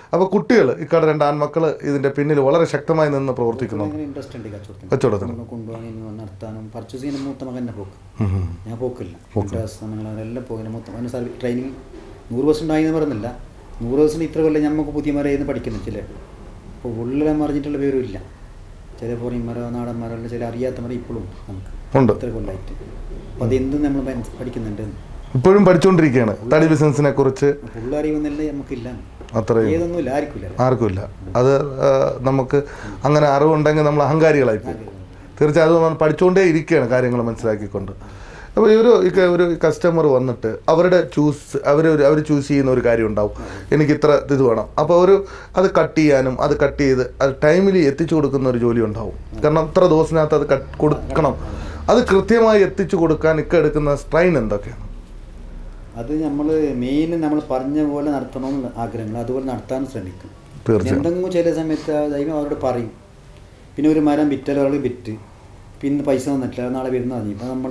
അപ്പോൾ കുട്ടികൾ ഇക്കടെ രണ്ട് ആൺമക്കൾ ഇതിൻ്റെ പിന്നിൽ വളരെ ശക്തമായി നിന്ന് പ്രവർത്തിക്കുന്നു ഭയങ്കര ഇൻട്രസ്റ്റ് ഉണ്ട് ഈ കച്ചവടത്തിന് കച്ചവടത്തിന് നമ്മൾ കൊണ്ടുപോകാൻ നടത്താനും പർച്ചേസ് ചെയ്യുന്ന മൂത്ത മകൻ തന്നെ പോക്ക് ഉം ഉം. ഞാൻ പോക്കില്ല സാധനങ്ങളെല്ലാം പോകുന്ന മൂത്ത മകൻ സർവീസ് ട്രെയിനിങ് നൂറ് പെർസെൻ്റ് ആയി എന്ന് പറയുന്നില്ല നൂറ് പെർസെൻ്റ് ഇത്ര കൊല്ലം നമുക്ക് പുതിയമാരെ നിന്ന് പഠിക്കുന്നു ചില അപ്പോൾ ഉള്ളിലും അറിഞ്ഞിട്ടുള്ള വിവരം ഇല്ല ചില പുറമരോ നാടന്മാരോ ചില അറിയാത്തമാരെ ഇപ്പോഴും ഉണ്ട് നമുക്ക് ഉണ്ട് ഇത്ര കൊല്ലമായിട്ട് അപ്പോൾ അതെന്തും നമ്മൾ മനസ്സ് പഠിക്കുന്നുണ്ട് ഇപ്പോഴും പഠിച്ചുകൊണ്ടിരിക്കുകയാണ് തടി ബിസിനസ്സിനെ കുറിച്ച് ഫുള്ള് അറിയുന്നില്ല നമുക്കില്ല അത്രയും ഏതൊന്നുമില്ല ആർക്കില്ല ആർക്കുമില്ല അത് ആ, നമുക്ക് അങ്ങനെ അറിവുണ്ടെങ്കിൽ നമ്മൾ അഹങ്കാരികളായി പോകും തീർച്ചയായും അത് നമ്മൾ പഠിച്ചുകൊണ്ടേ ഇരിക്കുകയാണ് കാര്യങ്ങൾ മനസ്സിലാക്കിക്കൊണ്ട് അപ്പോൾ ഒരു ഇക്ക- ഒരു കസ്റ്റമർ വന്നിട്ട് അവരുടെ ചൂസ് അവർ അവർ ചൂസ് ചെയ്യുന്ന ഒരു കാര്യം ഉണ്ടാവും എനിക്ക് ഇത്ര ഇത് വേണം അപ്പോൾ ഒരു അത് കട്ട് ചെയ്യാനും അത് കട്ട് ചെയ്ത് അത് ടൈമിൽ എത്തിച്ചു കൊടുക്കുന്ന ഒരു ജോലി ഉണ്ടാവും കാരണം ഇത്ര ദിവസത്തിനകത്ത് അത് കട്ട് കൊടുക്കണം അത് കൃത്യമായി എത്തിച്ചു കൊടുക്കാൻ ഇക്ക എടുക്കുന്ന സ്ട്രെയിൻ എന്തൊക്കെയാണ് അത് നമ്മൾ മെയിൻ നമ്മൾ പറഞ്ഞ പോലെ നടത്തണമെന്നുള്ള ആഗ്രഹങ്ങൾ അതുപോലെ നടത്താൻ ശ്രമിക്കും തീർച്ചയായും. എന്തെങ്കിലും ചില സമയത്ത് ആ ദൈവം അവരോട് പറയും പിന്നെ ഒരു മരം വിറ്റാൽ ഒരാൾ വിറ്റ് പിന്നെ പൈസ തന്നിട്ടില്ല നാളെ വരുന്ന പറഞ്ഞു ഇപ്പം നമ്മൾ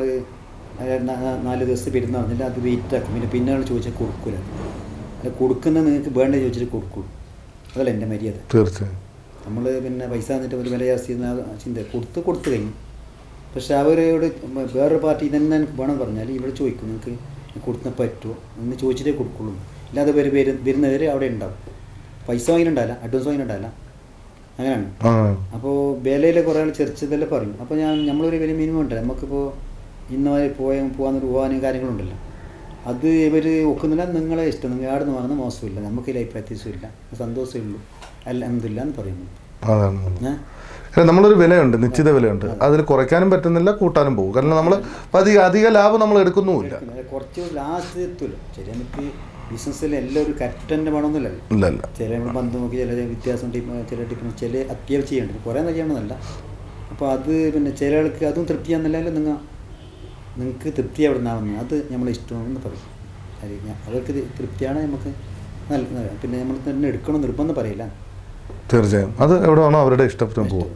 നാല് ദിവസത്തെ പെരുന്ന് പറഞ്ഞിട്ട് അത് വെയിറ്റ് ആക്കും പിന്നെ പിന്നെ ആൾ ചോദിച്ചാൽ കൊടുക്കൂല അത് കൊടുക്കുന്ന നിങ്ങൾക്ക് വേണ്ട ചോദിച്ചിട്ട് കൊടുക്കുള്ളൂ അതല്ല എൻ്റെ മര്യാദ തീർച്ചയായും നമ്മൾ പിന്നെ പൈസ തന്നിട്ട് ഒരു വില ജാസ്തി എന്ന ചിന്ത കൊടുത്ത് കൊടുത്തു കഴിഞ്ഞു പക്ഷെ അവരോട് വേറൊരു പാർട്ടി ഇതന്നെ എനിക്ക് വേണം പറഞ്ഞാൽ ഇവിടെ ചോദിക്കും നിങ്ങൾക്ക് കൊടുക്കാൻ പറ്റുമോ എന്ന് ചോദിച്ചിട്ടേ കൊടുക്കുള്ളൂ ഇല്ലാതെ പേര് പേര് വരുന്നവർ അവിടെ ഉണ്ടാവും പൈസ വാങ്ങിയിട്ടുണ്ടാവില്ല അഡ്വാൻസ് വാങ്ങിയിട്ടുണ്ടാവില്ല അങ്ങനെയാണ് ആ അപ്പോൾ വിലയിൽ കുറേ ആൾ ചെറിച്ചതെല്ലാം പറയും അപ്പോൾ ഞാൻ നമ്മളൊരു വില മിനിമം ഉണ്ട് നമുക്കിപ്പോൾ ഇന്ന് വരെ പോയ പോകാൻ പോകാനും കാര്യങ്ങളുണ്ടല്ലോ അത് ഇവർ ഒക്കുന്നില്ല നിങ്ങളെ ഇഷ്ടം നിങ്ങൾ ആടെ നിന്ന് വാങ്ങുന്ന മോശമില്ല നമുക്ക് ലൈഫ് അത്യാവശ്യമില്ല സന്തോഷമേ ഉള്ളൂ അല്ല എന്തില്ല എന്ന് പറയുന്നു അതാണ് ഏഹ് കാരണം നമ്മളൊരു വിലയുണ്ട് നിശ്ചിത വിലയുണ്ട് അതിൽ കുറയ്ക്കാനും പറ്റുന്നില്ല കൂട്ടാനും പോകും കാരണം നമ്മൾ അധിക അധിക ലാഭം നമ്മൾ എടുക്കുന്നുമില്ല എടുക്കുന്നത്. കുറച്ച് ലാസ്റ്റ് എത്തൂല ശരി നമുക്ക് ബിസിനസ്സിൽ എല്ലാം ഒരു കറ്റൻ്റെ വേണമെന്നില്ലല്ലോ ഇല്ല ഇല്ല ചില നമ്മൾ ബന്ധം നോക്കി ചില വ്യത്യാസം ടിപ്പ് ചില ടിപ്പിന് ചില അത്യാവശ്യം ചെയ്യേണ്ടത് കുറേ ചെയ്യണമെന്നല്ല അപ്പോൾ അത് പിന്നെ ചില ആൾക്ക് അതും തൃപ്തിയാണെന്നല്ലോ നിങ്ങൾ നിങ്ങൾക്ക് തൃപ്തി എവിടെ നിന്നാവുന്നത് അത് നമ്മളെ ഇഷ്ടമാണെന്ന് പറയും അത് ഞാൻ- അവർക്ക് ഇത് തൃപ്തിയാണ് നമുക്ക് നൽകുന്നത് പിന്നെ നമ്മൾ തന്നെ എടുക്കണം നിർബന്ധം പറയില്ല തീർച്ചയായും അത് എവിടെ വേണോ അവരുടെ ഇഷ്ടത്തിന് പോകും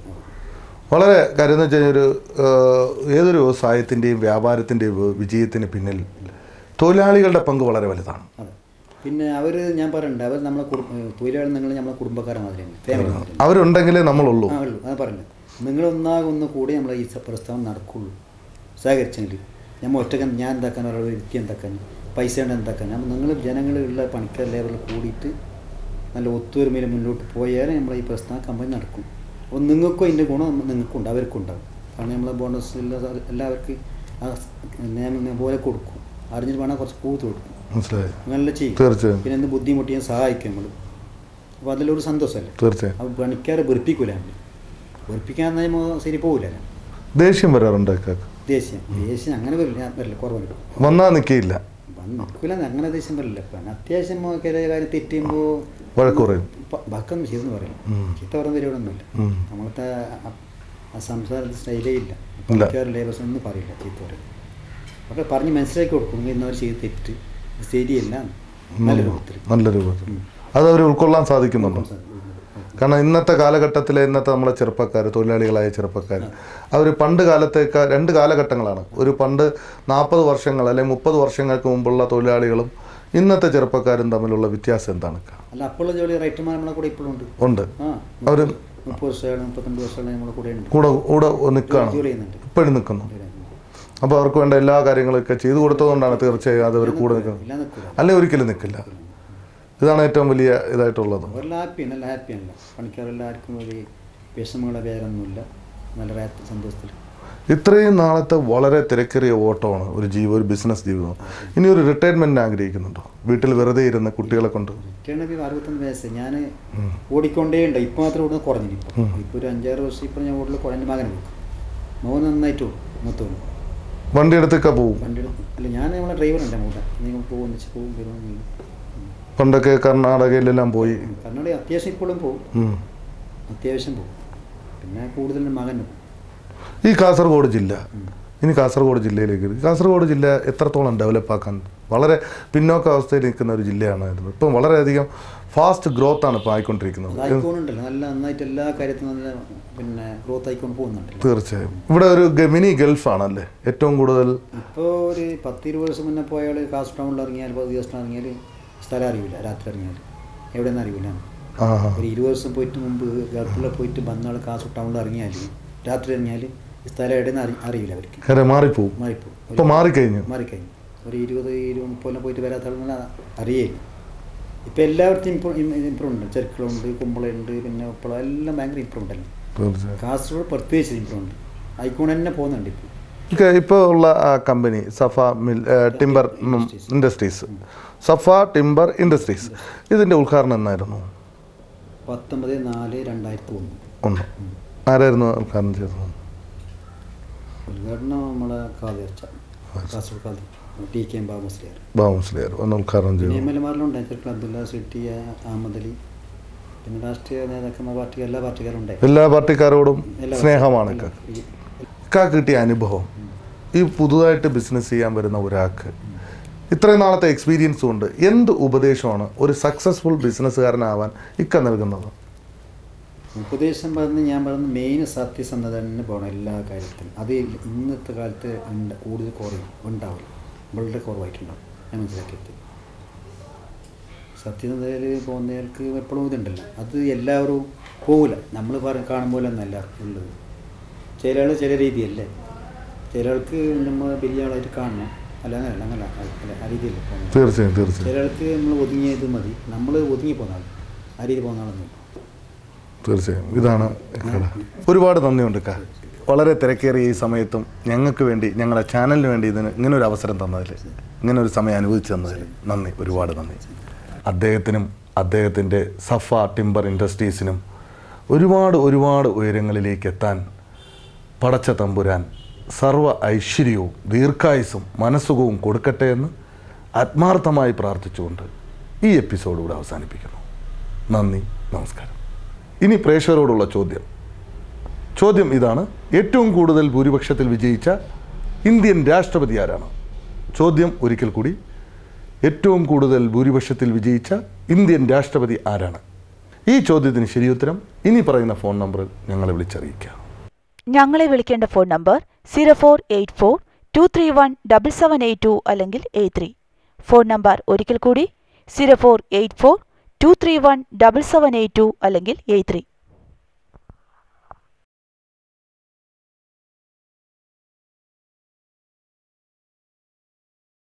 വളരെ കാര്യം എന്ന് വെച്ച് കഴിഞ്ഞാൽ ഒരു ഏഹ്, ഏതൊരു വ്യവസായത്തിൻ്റെയും വ്യാപാരത്തിൻ്റെയും വിജയത്തിന് പിന്നിൽ തൊഴിലാളികളുടെ പങ്ക് വളരെ വലുതാണ് അതെ പിന്നെ അവർ ഞാൻ പറയണ്ട അവർ നമ്മളെ കുടുംബ തൊഴിലാളി നിങ്ങൾ നമ്മളെ കുടുംബക്കാരെ മാതിരിയാണ് ഫാമിലി മാതിരി അവരുണ്ടെങ്കിലേ നമ്മളുള്ളൂ ആ ഉള്ളൂ അത് പറഞ്ഞു നിങ്ങൾ ഒന്നാകുന്ന കൂടി നമ്മളെ ഈ സ- പ്രസ്താവന നടക്കുള്ളൂ സഹകരിച്ചെങ്കിൽ നമ്മൾ ഒറ്റക്ക് ഞാൻ എന്താക്കാൻ ഒരാൾ വ്യക്തി എന്താക്കാൻ പൈസ കൊണ്ട് എന്താക്കാൻ അപ്പം നിങ്ങൾ ജനങ്ങളുള്ള പണിക്കാർ ലേബറിൽ കൂടിയിട്ട് നല്ല ഒത്തൊരുമയിൽ മുന്നോട്ട് പോയാലേ നമ്മളെ ഈ പ്രസ്ഥാനം കമ്പനി നടക്കും അപ്പോൾ നിങ്ങൾക്കും അതിൻ്റെ ഗുണം നിങ്ങൾക്കും ഉണ്ട് അവർക്കും ഉണ്ടാവും കാരണം നമ്മളെ ബോണസ് എല്ലാവർക്കും ആ നിയമം പോലെ കൊടുക്കും അറിഞ്ഞിട്ട് വേണം കുറച്ച് കൂടുതൽ കൊടുക്കും മനസ്സിലായി നല്ല ചെയ്യും തീർച്ചയായും പിന്നെ എന്ത് ബുദ്ധിമുട്ടി ഞാൻ സഹായിക്കും നമ്മൾ അപ്പോൾ അതിലൊരു സന്തോഷമല്ലേ തീർച്ചയായും അപ്പോൾ പണിക്കാരെ വെറുപ്പിക്കൂല നമ്മൾ വെറുപ്പിക്കാൻ നിയമം ശരി പോകില്ല ദേഷ്യം വരാറുണ്ട് ഇക്കാക്ക് ദേഷ്യം ദേഷ്യം അങ്ങനെ വരില്ല ഞാൻ വരില്ല കുറവുണ്ട് വന്നാൽ നിൽക്കില്ല വന്ന് നിൽക്കില്ല അങ്ങനെ ദേഷ്യം വരില്ല ഇപ്പം അത്യാവശ്യം ചില കാര്യം തെറ്റുമ്പോൾ വഴക്ക് പറയും ഭക്കം ചെയ്തെന്ന് പറയും ഉം. ചീത്ത പറയുന്ന പരിപാടിയൊന്നുമില്ല ഉം. നമ്മളത്തെ ആ- ആ സംസാരത്തിൽ സ്റ്റൈലേ ഇല്ല ഇല്ല. പണിക്കാർ ലേബേഴ്സ് ഒന്നും പറയില്ല ചീത്ത പറയും അപ്പോൾ പറഞ്ഞ് മനസ്സിലാക്കി കൊടുക്കും നിങ്ങൾ ഇന്നവർ ചെയ്ത് തെറ്റ് ഇത് ശരിയല്ല നല്ല രൂപത്തിൽ നല്ല രൂപത്തിൽ അത് അവർ ഉൾക്കൊള്ളാൻ സാധിക്കുന്നുണ്ടോ കാരണം ഇന്നത്തെ കാലഘട്ടത്തിലെ ഇന്നത്തെ നമ്മളെ ചെറുപ്പക്കാർ തൊഴിലാളികളായ ചെറുപ്പക്കാർ അവർ പണ്ട് കാലത്തേക്ക് രണ്ട് കാലഘട്ടങ്ങളാണ് ഒരു പണ്ട് നാൽപ്പത് വർഷങ്ങൾ അല്ലെങ്കിൽ മുപ്പത് വർഷങ്ങൾക്ക് മുമ്പുള്ള തൊഴിലാളികളും ഇന്നത്തെ ചെറുപ്പക്കാരും തമ്മിലുള്ള വ്യത്യാസം എന്താണ് അല്ല അപ്പോഴുള്ള ജോലി റൈറ്റർമാർ നമ്മളെ കൂടെ ഇപ്പോഴും ഉണ്ട് ഉണ്ട് ആ അവർ മുപ്പത് വർഷമാണ് മുപ്പത്തിരണ്ട് വർഷമാണ് നമ്മുടെ കൂടെ ഉണ്ട് കൂടെ കൂടെ നിൽക്കുകയാണ് ജോലി ചെയ്യുന്നുണ്ട് ഇപ്പോഴും നിൽക്കുന്നു അപ്പോൾ അവർക്ക് വേണ്ട എല്ലാ കാര്യങ്ങളൊക്കെ ചെയ്തു കൊടുത്തതുകൊണ്ടാണ് തീർച്ചയായും അത് അവർ കൂടെ നിൽക്കുന്നത് ഇല്ല നിൽക്കില്ല അല്ലെ ഒരിക്കലും നിൽക്കില്ല ഇതാണ് ഏറ്റവും വലിയ ഇതായിട്ടുള്ളത് അവരെല്ലാം ഹാപ്പിയാണ് എല്ലാം ഹാപ്പിയാണല്ലോ പണിക്കാരെല്ലാവർക്കും ഒരു വിഷമങ്ങളോ വേറൊന്നുമില്ല നല്ല റാത്ത് സന്തോഷത്തിൽ ഇത്രയും നാളത്തെ വളരെ തിരക്കേറിയ ഓട്ടമാണ് ഒരു ജീവ ഒരു ബിസിനസ് ജീവിതം ഇനി ഒരു റിട്ടയർമെൻറ്റിന് ആഗ്രഹിക്കുന്നുണ്ടോ വീട്ടിൽ വെറുതെ ഇരുന്ന് കുട്ടികളെ കൊണ്ട് റിട്ടേൺ അറുപത്തൊന്ന് വയസ്സ് ഞാൻ ഓടിക്കൊണ്ടേ ഉണ്ട് ഇപ്പം മാത്രം ഓടുന്നത് കുറഞ്ഞു ഇപ്പോൾ ഇപ്പോൾ ഒരു അഞ്ചാറ് വർഷം ഇപ്പോൾ ഞാൻ ഓടൽ കുറഞ്ഞ മകനെ വെക്കും മോൻ നന്നായിട്ട് ഓടും മൂത്തോനും വണ്ടി എടുത്തൊക്കെ പോവും വണ്ടി എടുക്കും അല്ല ഞാൻ നമ്മളെ ഡ്രൈവറുണ്ട് കൂടെ നിങ്ങൾ പോകും ഒന്നിച്ച് പോകും വരുമെന്നില്ല പണ്ടൊക്കെ കർണാടകയിലെല്ലാം പോയി കർണാടക അത്യാവശ്യം ഇപ്പോഴും പോകും ഉം. അത്യാവശ്യം പോകും പിന്നെ കൂടുതലും മകനും ഈ കാസർഗോഡ് ജില്ല ഇനി കാസർഗോഡ് ജില്ലയിലേക്ക് വരും. കാസർഗോഡ് ജില്ല എത്രത്തോളം ഡെവലപ്പ് ആക്കാൻ വളരെ പിന്നോക്ക അവസ്ഥയിൽ നിൽക്കുന്ന ഒരു ജില്ലയാണായിരുന്നു ഇപ്പം വളരെയധികം ഫാസ്റ്റ് ഗ്രോത്ത് ആണ് ഇപ്പോൾ ആയിക്കൊണ്ടിരിക്കുന്നത് ആയിക്കോണുണ്ടല്ലോ നല്ല നന്നായിട്ട് എല്ലാ കാര്യത്തിലും നല്ല പിന്നെ ഗ്രോത്ത് ആയിക്കൊണ്ട് പോകുന്നുണ്ടല്ലോ തീർച്ചയായും ഇവിടെ ഒരു ഗ- മിനി ഗൾഫാണല്ലേ ഏറ്റവും കൂടുതൽ ഇപ്പോൾ ഒരു പത്ത് ഇരുപത് വർഷം മുന്നേ പോയാൽ കാസ് ടൗണിൽ ഇറങ്ങിയാൽ പത്ത് ദിവസം ഇറങ്ങിയാൽ സ്ഥലം അറിയില്ല രാത്രി ഇറങ്ങിയാൽ എവിടെയെന്ന് അറിയില്ല ആ ആ. ഒരു ഇരുപത് ദിവസം പോയിട്ട് മുമ്പ് ഗൾഫിൽ പോയിട്ട് വന്നാൾ കാസു ടൗണിൽ ഇറങ്ങിയാൽ രാത്രി ഇറങ്ങിയാൽ ഈ സ്ഥലം എവിടെയെന്ന് അറി അറിയില്ല അവർക്ക് നേരെ മാറിപ്പോവും മാറിപ്പോവും ഇപ്പൊ മാറിക്കഴിഞ്ഞു മാറിക്കഴിഞ്ഞു ഒരു ഇരുപത് ഇരുപത് മുപ്പതെല്ലാം പോയിട്ട് വരാത്ത ആളുകൾ അറിയേയില്ല ഇപ്പം എല്ലാവർക്കും ഇമ്പ്രൂ ഇമ്പ്രൂവ് ഉണ്ട് ചെറുക്കളുണ്ട് കുമ്പളയുണ്ട് പിന്നെ ഉപ്പള എല്ലാം ഭയങ്കര ഇമ്പ്രൂവ് ഉണ്ടല്ലോ തീർച്ചയായും കാസർഗോഡ് പ്രത്യേകിച്ച് ഇമ്പ്രൂവ് ഉണ്ട് ഐക്കോൺ തന്നെ പോകുന്നുണ്ട് ഇപ്പോൾ ഓക്കെ ഇപ്പോൾ ഉള്ള ആ കമ്പനി സഫ മിൽ ഏ, ടിംബർ ഉം, ഇൻഡസ്ട്രീസ് സഫ ടിംബർ ഇൻഡസ്ട്രീസ് ഇതിൻ്റെ ഉദ്ഘാടനം എന്നായിരുന്നു പത്തൊമ്പത് നാല് രണ്ടായിരത്തി ഒന്ന് ഒന്ന് ആരായിരുന്നു ഉദ്ഘാടനം ചെയ്തത് ഉദ്ഘാടനം നമ്മളെ കാതിർച്ച കാസർഗോഡ് കാതി T K M Babu Musliyar Babu Musliyar ഒന്ന് ഉദ്ഘാടനം പിന്നെ ചെയ്തു എം എൽ എമാരിലുണ്ടായി ചെറുക്കൾ അബ്ദുല്ല സിറ്റി അഹമ്മദ് അലി പിന്നെ രാഷ്ട്രീയ നേതാക്കന്മാർ പാർട്ടി എല്ലാ പാർട്ടിക്കാരും ഉണ്ടായി എല്ലാ പാർട്ടിക്കാരോടും എല്ലാ സ്നേഹമാണ് എല്ലാ- ഇക്ക. ഇക്ക കിട്ടിയ അനുഭവം ഈ പുതുതായിട്ട് ബിസിനസ് ചെയ്യാൻ വരുന്ന ഒരാൾക്ക് ഇത്രയും നാളത്തെ എക്സ്പീരിയൻസ് കൊണ്ട് എന്ത് ഉപദേശമാണ് ഒരു സക്സസ്ഫുൾ ബിസിനസ്സുകാരനാവാൻ ഇക്ക നൽകുന്നത് ഉപദേശം പറഞ്ഞ് ഞാൻ പറഞ്ഞ മെയിൻ സത്യസന്ധത തന്നെ പോകണം എല്ലാ കാര്യത്തിലും അത് ഇന്നത്തെ കാലത്ത് ഉണ്ട് കൂടുതൽ കുറയും ഉണ്ടാവില്ല വളരെ കുറവായിട്ടുണ്ടാവും ഞാൻ മനസ്സിലാക്കിയത് സത്യസന്ധതയിൽ പോകുന്നവർക്ക് എപ്പോഴും ഇതുണ്ടല്ലോ അത് എല്ലാവരും പോകില്ല നമ്മൾ പറ കാണുമ്പോൾ ഒന്നല്ല ഉള്ളത് ചില ആൾ ചില രീതിയല്ലേ ചില ആൾക്ക് നമ്മൾ വലിയ ആളായിട്ട് കാണണം അല്ല അങ്ങനല്ല അങ്ങനെ അല്ല ആ രീതിയല്ല പോകുന്നത് തീർച്ചയായും തീർച്ചയായും ചില ആൾക്ക് നമ്മൾ ഒതുങ്ങിയത് മതി നമ്മൾ ഒതുങ്ങി പോകുന്ന ആൾ ആ രീതി പോകുന്ന ആളൊന്നും തീർച്ചയായും ഇതാണ് ഇക്കയുടെ ഒരുപാട് നന്ദിയുണ്ട് ഇക്ക വളരെ തിരക്കേറിയ ഈ സമയത്തും ഞങ്ങൾക്ക് വേണ്ടി ഞങ്ങളുടെ ചാനലിന് വേണ്ടി ഇതിന് ഇങ്ങനെ ഒരു അവസരം തന്നതിൽ ഇങ്ങനെ ഒരു സമയം അനുവദിച്ചു തന്നതിൽ നന്ദി ഒരുപാട് നന്ദി അദ്ദേഹത്തിനും അദ്ദേഹത്തിൻ്റെ സഫ ടിംബർ ഇൻഡസ്ട്രീസിനും ഒരുപാട് ഒരുപാട് ഉയരങ്ങളിലേക്ക് എത്താൻ പടച്ച തമ്പുരാൻ സർവ ഐശ്വര്യവും ദീർഘായുസും മനസ്സുഖവും കൊടുക്കട്ടെ എന്ന് ആത്മാർത്ഥമായി പ്രാർത്ഥിച്ചുകൊണ്ട് ഈ എപ്പിസോഡ് ഇവിടെ അവസാനിപ്പിക്കുന്നു നന്ദി നമസ്കാരം ഇനി പ്രേക്ഷകരോടുള്ള ചോദ്യം ചോദ്യം ഇതാണ് ഏറ്റവും കൂടുതൽ ഭൂരിപക്ഷത്തിൽ വിജയിച്ച ഇന്ത്യൻ രാഷ്ട്രപതി ആരാണ് ചോദ്യം ഒരിക്കൽ കൂടി ഏറ്റവും കൂടുതൽ ഭൂരിപക്ഷത്തിൽ വിജയിച്ച ഇന്ത്യൻ രാഷ്ട്രപതി ആരാണ് ഈ ചോദ്യത്തിന് ശരിയുത്തരം ഇനി പറയുന്ന ഫോൺ നമ്പറിൽ ഞങ്ങളെ വിളിച്ചറിയിക്കുക ഞങ്ങളെ വിളിക്കേണ്ട phone number zero four eight four two three one double seven eight two അല്ലെങ്കിൽ എയ്റ്റ് ത്രീ ഫോൺ നമ്പർ ഒരിക്കൽ കൂടി zero four eight four two three one double seven eight two അല്ലെങ്കിൽ എയ്റ്റ് ത്രീ